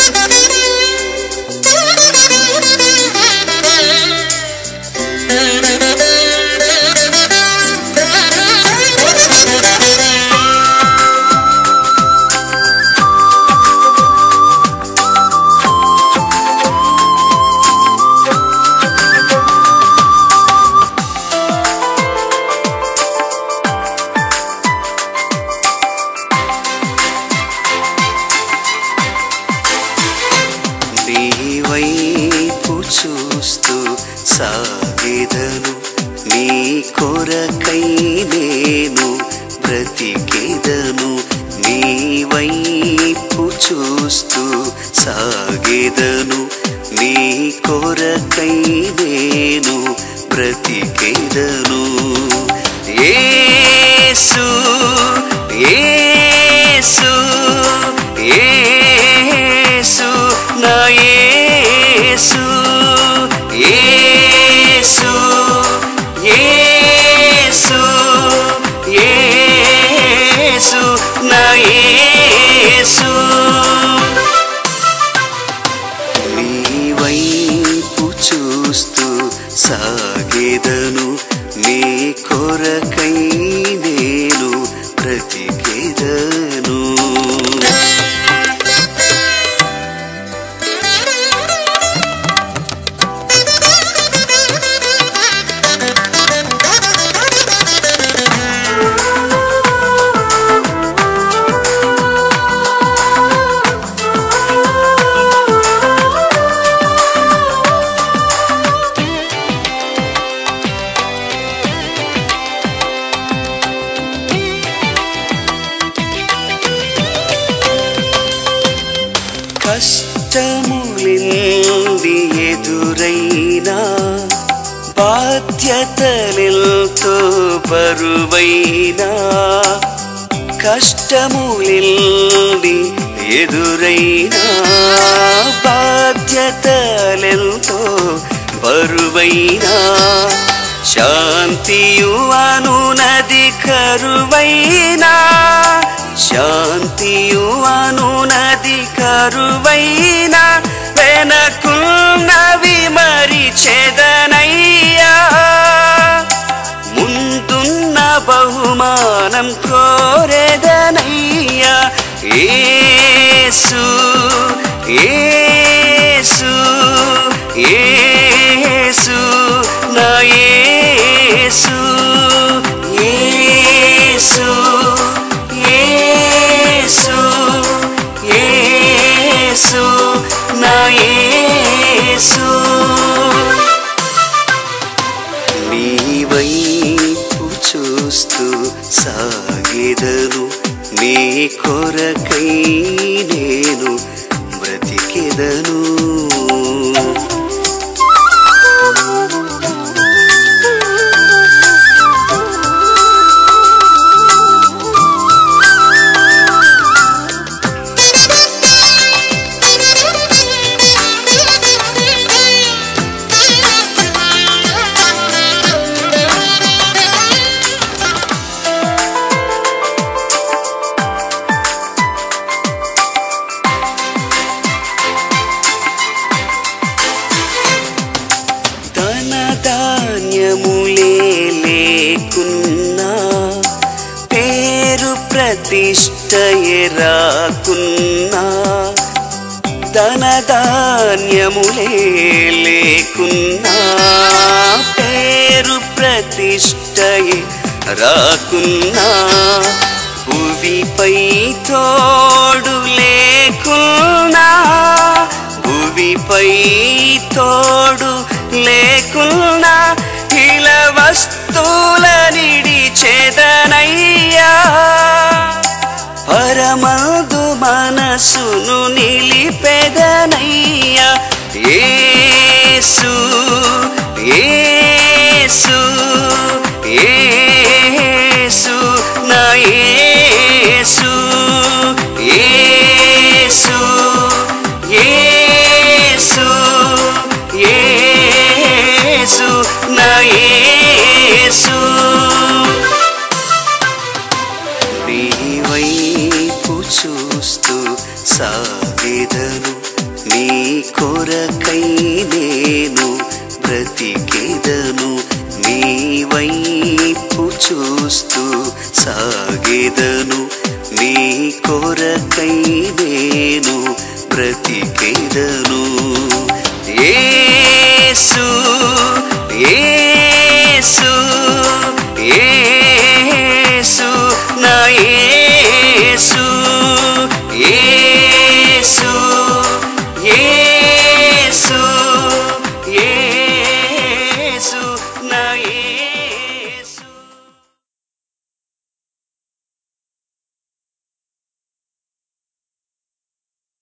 నీ వైపు చూస్తూ సాగేదను నీ కొరకై నేను బ్రతికేదను నీ వైపు చూస్తూ సాగేదను నీ కొరకై నేను బ్రతికేదను యేసు యేసు యేసు నా యేసు యేసు యేసు యేసు నా యేసు నీ వైపు చూస్తూ సాగేదను నీ కొరకై నేను బ్రతికేదను కష్టములింది ఎదురైనా బాధ్యతలెంతో బరువైనా కష్టములింది ఎదురైనా బాధ్యతలెంతో బరువైనా శాంతియు అనునది కరువైనా శాంతియు అనునది కరువైనా వెనకున్నవి మరి చెదనయ్యా ముందున్న బహుమానం కోరెదనయ్యా ఏసు ఏసు ఏసు నా ఏసు ఏసు ఏసు ఏసు నా ఏసు నీ వైపు చూస్తూ సాగెదను నీ కొరకై నేను బ్రతికెదను ధన ధాన్యములే లేకున్నా పేరు ప్రతిష్టయే రాకున్నా ధన ధాన్యములే లేకున్నా పేరు ప్రతిష్టయే రాకున్నా భువిపై తోడు లేకున్నా భువిపై తోడు లేకున్నా ఇల వస్తువుల నిడిచెదనయ్యా పరమదు మనసును నిలిపెదనయ్యా ఏసు ఏసు ఏసు నా ఏసు ఏసు ఏసు ఏసు నా ఏసు నీ వైపు చూస్తూ సాగెదను నీ కొరకై నేను బ్రతికెదను నీ వైపు చూస్తూ సాగెదను నీ కొరకై నేను బ్రతికెదను యేసు యేసు